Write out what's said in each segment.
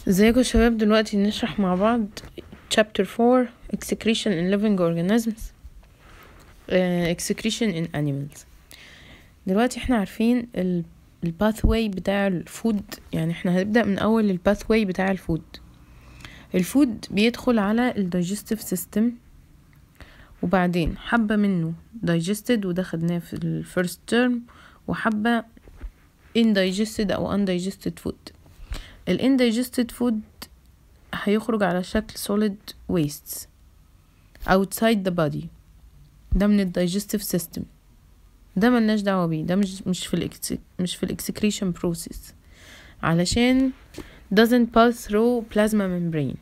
ازيكم يا شباب دلوقتي نشرح مع بعض chapter 4 excretion in living organisms uh, excretion in animals دلوقتي احنا عارفين ال الباثواي بتاع الفود يعني احنا هنبدأ من اول الباثواي بتاع الفود الفود بيدخل على الدايجستيف سيستم وبعدين حبة منه digested وده خدناه في الفيرست تيرم وحبة indigested او undigested food ال indigested food هيخرج على شكل solid wastes outside the body ده من ال digestive system ده ملناش دعوة بيه ده مش مش في الإكس مش في الاكسكريشن process علشان doesn't pass through plasma membrane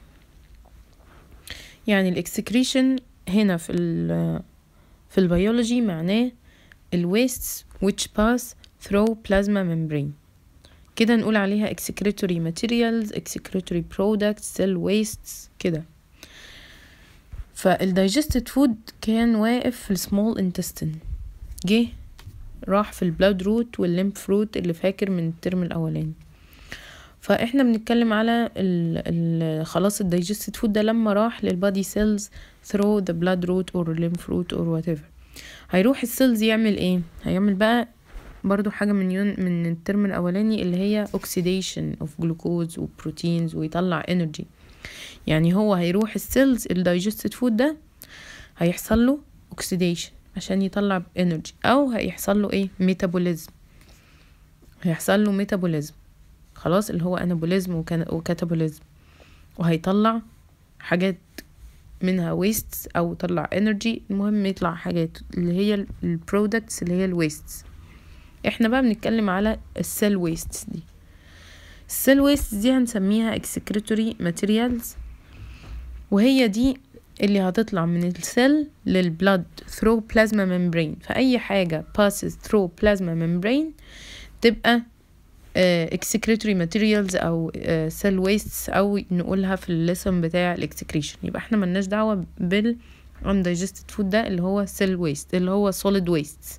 يعني الاكسكريشن هنا في ال في البيولوجي معناه ال wastes which pass through plasma membrane كده نقول عليها excretory materials excretory products cell wastes كده فالdigested food كان واقف في السمول intestine جه راح في البلاد روت والليمف روت اللي فاكر من الترم الاولاني فاحنا بنتكلم على ال ال خلاص الدايجستد فود ده لما راح للبادي سيلز through the blood root or lymph root or whatever هيروح السيلز يعمل ايه هيعمل بقى برضو حاجة من يون من الترم الأولاني اللي هي oxidation of glucose وبروتينز ويطلع energy يعني هو هيروح السيلز الدايجستد فود ده هيحصل له oxidation عشان يطلع energy أو هيحصل له ايه metabolism هيحصل له ميتابوليزم خلاص اللي هو انابوليزم وكاتابوليزم وهيطلع حاجات منها ويستس او طلع انرجي المهم يطلع حاجات اللي هي البرودكتس اللي هي الويستس احنا بقى بنتكلم على السيل ويستس دي السيل ويستس دي هنسميها excretory materials وهي دي اللي هتطلع من السيل للبلد through plasma membrane فأي حاجة passes through plasma membrane تبقى uh, excretory materials أو uh, cell wastes أو نقولها في الليسن بتاع الاكسكريشن يبقى احنا ملناش دعوة بال undigested food ده اللي هو cell waste اللي هو solid wastes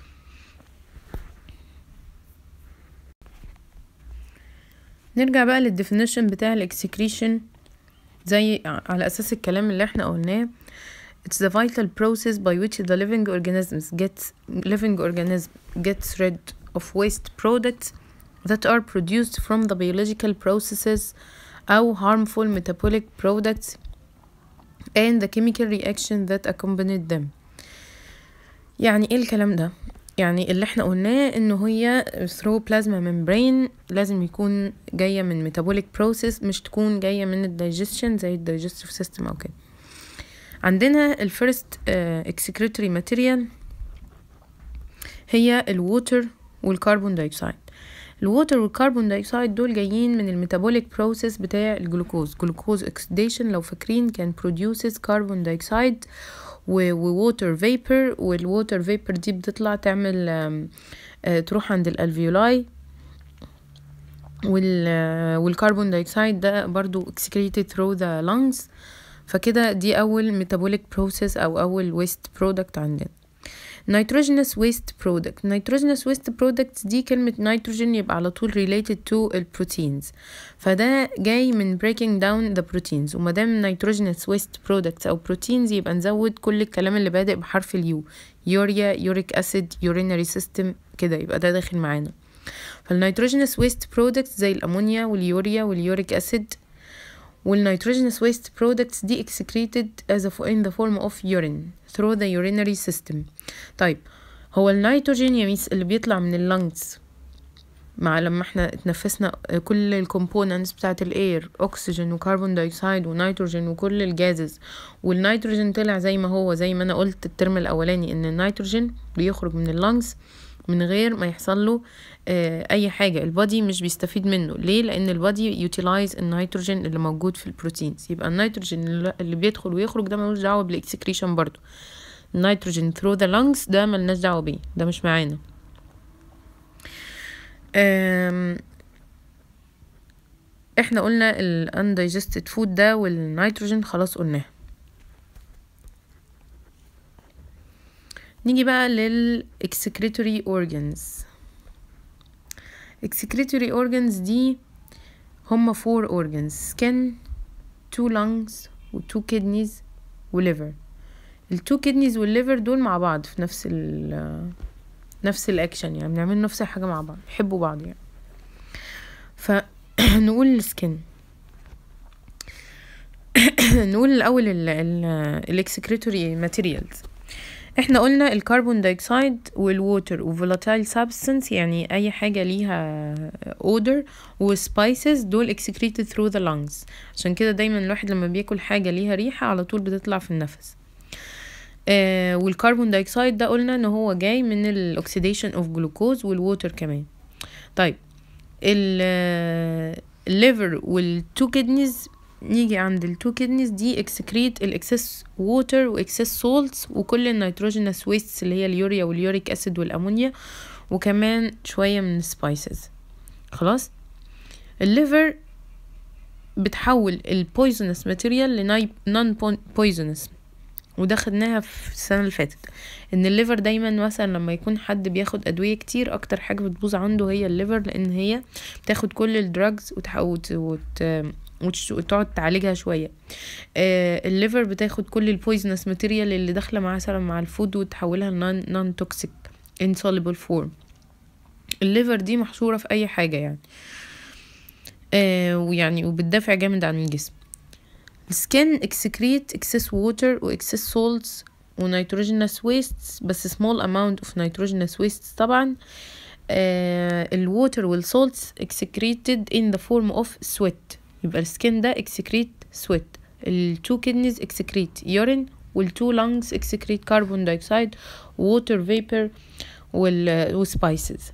نرجع بقى للديفينيشن بتاع الاكسكريشن زي على أساس الكلام اللي احنا قلناه It's the vital process by which the living organisms gets living organism gets rid of waste products that are produced from the biological processes أو harmful metabolic products and the chemical reaction that accompanied them يعني ايه الكلام ده يعني اللي احنا قلناه انه هي through plasma membrane لازم يكون جاية من metabolic process مش تكون جاية من الدايجستشن زي الدايجستيف سيستم او كده عندنا الفيرست excretory material هي الووتر والكربون دايوكسيد الووتر والكربون دايوكسيد دول جايين من الميتابوليك بروسيس بتاع الجلوكوز جلوكوز oxidation لو فاكرين كان produces كربون دايوكسيد وووتر فيبر والووتر فيبر دي بتطلع تعمل تروح عند الالفيولاي والكربون دايوكسيد ده برضو excreted through the lungs فكده دي اول metabolic process او اول waste product عندنا nitrogenous waste product nitrogenous waste products دي كلمة nitrogen يبقى على طول related to البروتينز فده جاي من breaking down the proteins ومادام nitrogenous waste products أو proteins يبقى نزود كل الكلام اللي بادئ بحرف اليو يوريا يوريك أسيد urinary system كده يبقى ده داخل معانا فالنيتروجينوس waste products زي الأمونيا واليوريا واليوريك أسيد والنيتروجينوس waste products دي excreted as a in the form of urine through the urinary system طيب هو النيتروجين يا ميس اللي بيطلع من اللنجز مع لما احنا اتنفسنا كل الكومبوننتس بتاعت الاير اكسجين وكربون دايوكسيد ونيتروجين وكل الجازز والنيتروجين طلع زي ما هو زي ما انا قلت الترم الاولاني ان النيتروجين بيخرج من اللنجز من غير ما يحصل له آه اي حاجه البادي مش بيستفيد منه ليه لان البادي يوتيلايز النيتروجين اللي موجود في البروتينز يبقى النيتروجين اللي بيدخل ويخرج ده ملوش دعوه بالاكسكريشن برضو النيتروجين through the lungs ده ملناش دعوه بيه ده مش معانا احنا قلنا ال undigested food ده والنيتروجين خلاص قلناه نيجي بقى لل excretory organs excretory organs دي هما four organs skin two lungs و two kidneys و liver ال two kidneys وال liver دول مع بعض في نفس ال نفس الاكشن يعني بنعمل نفس الحاجة مع بعض بيحبوا بعض يعني فنقول السكن نقول الاول الاكسكريتوري ماتيريالز احنا قلنا الكربون دايوكسيد والووتر وفولاتايل سابستنس يعني اي حاجه ليها odor وسبايسز دول excreted through the lungs عشان كده دايما الواحد لما بياكل حاجه ليها ريحه على طول بتطلع في النفس آه والكربون دايوكسيد ده قلنا ان هو جاي من الاكسيديشن اوف جلوكوز والووتر كمان طيب الليفر والتو كدنيز نيجي عند التو كدنيز دي اكسكريت الاكسس ووتر واكسس سولتس وكل النيتروجينس ويستس اللي هي اليوريا واليوريك اسيد والامونيا وكمان شويه من السبايسز خلاص الليفر بتحول البويزونس ماتيريال لنون بويزونس وده خدناها في السنه اللي فاتت ان الليفر دايما مثلا لما يكون حد بياخد ادويه كتير اكتر حاجه بتبوظ عنده هي الليفر لان هي بتاخد كل الدراجز وتحوت وت... وتقعد تعالجها شويه آه الليفر بتاخد كل البويزنس ماتيريال اللي داخله مع مثلا مع الفود وتحولها لنون نون توكسيك insoluble فورم الليفر دي محشوره في اي حاجه يعني آه ويعني وبتدافع جامد عن الجسم السكين اكسكريت اكسس ووتر واكسس سولتس ونيتروجينس ويستس بس small amount of nitrogenous wastes طبعا آه الووتر والسولتس excreted in the form of sweat يبقى السكين ده excrete sweat التو kidneys excrete urine والتو lungs excrete carbon dioxide water vapor وال وسبايسز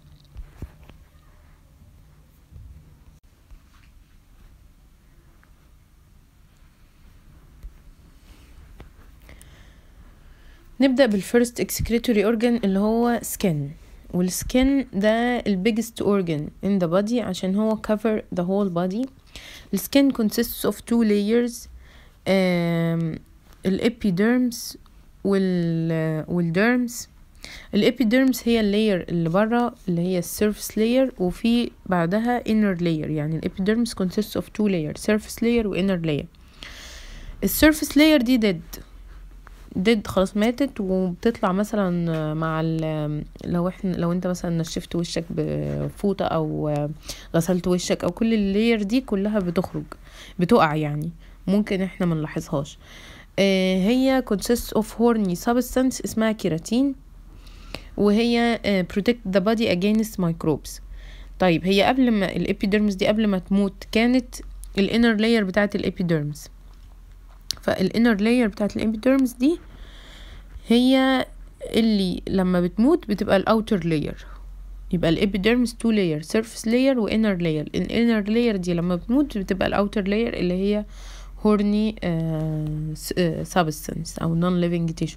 نبدأ بالفيرست excretory organ اللي هو skin والسكن ده البيجست organ in the body عشان هو cover the whole body السكن consists of two layers um, الابيديرمس وال والديرمس الابيديرمس هي اللاير اللي بره اللي هي السيرفس لاير وفي بعدها inner layer يعني الابيديرمس consists of two layers surface layer و inner layer السيرفس لاير دي dead ديد خلاص ماتت وبتطلع مثلا مع لو احنا لو انت مثلا نشفت وشك بفوطة او غسلت وشك او كل اللاير دي كلها بتخرج بتقع يعني ممكن احنا ما نلاحظهاش هي consists of horny substance اسمها كيراتين وهي protect the body against microbes طيب هي قبل ما الابيديرمس دي قبل ما تموت كانت الانر لاير بتاعت الابيديرمس فالانر لاير بتاعت الابيديرمس دي هي اللي لما بتموت بتبقى الاوتر لاير يبقى الابيديرمس تو لاير سيرفيس لاير وانر لاير الانر لاير دي لما بتموت بتبقى الاوتر لاير اللي هي هورني سابستنس او نون ليفينج تيشو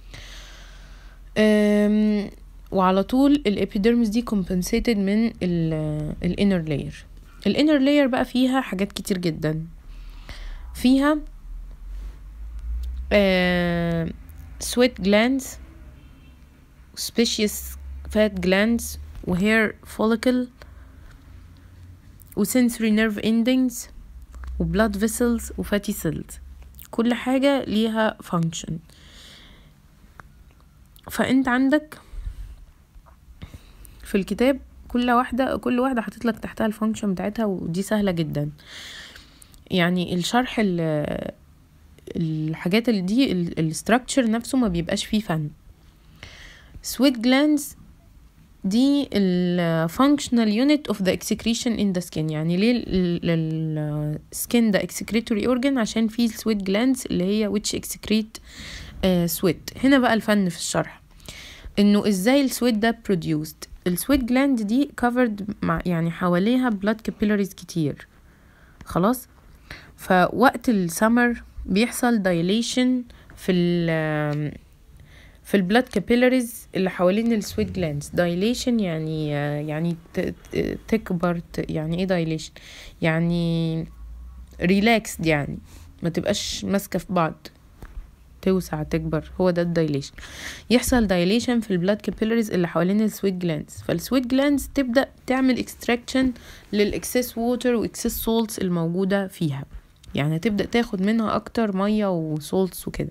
وعلى طول الابيديرمس دي compensated من الانر لاير الانر لاير بقى فيها حاجات كتير جدا فيها uh, sweat glands spacious fat glands و hair follicle و sensory nerve endings و blood vessels و fatty cells كل حاجة ليها function فانت عندك في الكتاب كل واحدة كل واحدة حاطط لك تحتها الفانكشن بتاعتها ودي سهلة جدا يعني الشرح الحاجات اللي دي الستراكشر نفسه ما بيبقاش فيه فن sweat glands دي ال functional unit of the excretion in the skin يعني ليه ال skin ده excretory organ عشان فيه sweat glands اللي هي which excrete uh, sweat هنا بقى الفن في الشرح انه ازاي السويت ده produced السويت جلاند دي covered مع يعني حواليها blood capillaries كتير خلاص فوقت السمر بيحصل دايليشن في ال في البلاد كابيلاريز اللي حوالين السويت جلاندز دايليشن يعني يعني تكبر يعني ايه دايليشن يعني ريلاكسد يعني ما تبقاش ماسكه في بعض توسع تكبر هو ده الدايليشن يحصل دايليشن في البلاد كابيلاريز اللي حوالين السويت جلاندز فالسويت جلاندز تبدا تعمل اكستراكشن للاكسس ووتر واكسس سولتس الموجوده فيها يعني تبدا تاخد منها اكتر ميه وسولتس وكده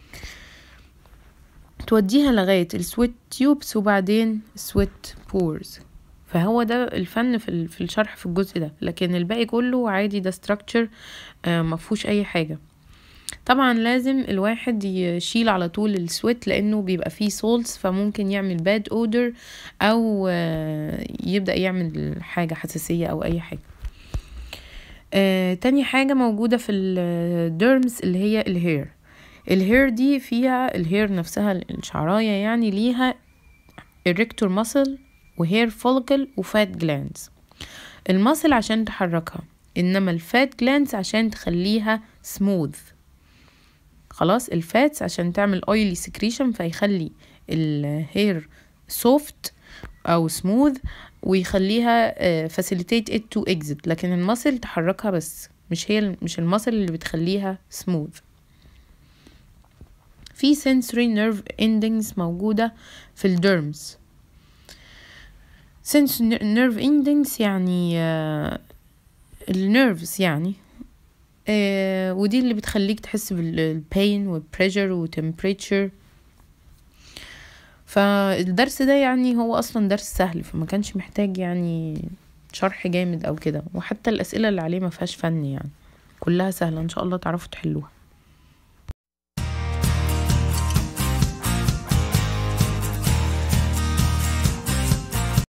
توديها لغايه السويت تيوبس وبعدين سويت بورز فهو ده الفن في في الشرح في الجزء ده لكن الباقي كله عادي ده ستراكشر مفهوش اي حاجه طبعا لازم الواحد يشيل على طول السويت لانه بيبقى فيه سولز فممكن يعمل باد اودر او يبدا يعمل حاجه حساسيه او اي حاجه آه، تاني حاجة موجودة في الديرمز اللي هي الهير الهير دي فيها الهير نفسها الشعراية يعني ليها الريكتور ماسل وهير فوليكل وفات جلاندز الماسل عشان تحركها انما الفات جلاندز عشان تخليها سموث خلاص الفاتس عشان تعمل اويلي سكريشن فيخلي الهير سوفت او سموث ويخليها فاسيليتيت ات تو اكزيت لكن الماسل تحركها بس مش هي مش الماسل اللي بتخليها سموث في sensory nerve endings موجودة في الديرمز sensory nerve endings يعني النيرفز يعني آه ودي اللي بتخليك تحس بالبين والبريشر وتمبريتشر فالدرس ده يعني هو اصلا درس سهل فما كانش محتاج يعني شرح جامد او كده وحتى الاسئله اللي عليه ما فيهاش فن يعني كلها سهله ان شاء الله تعرفوا تحلوها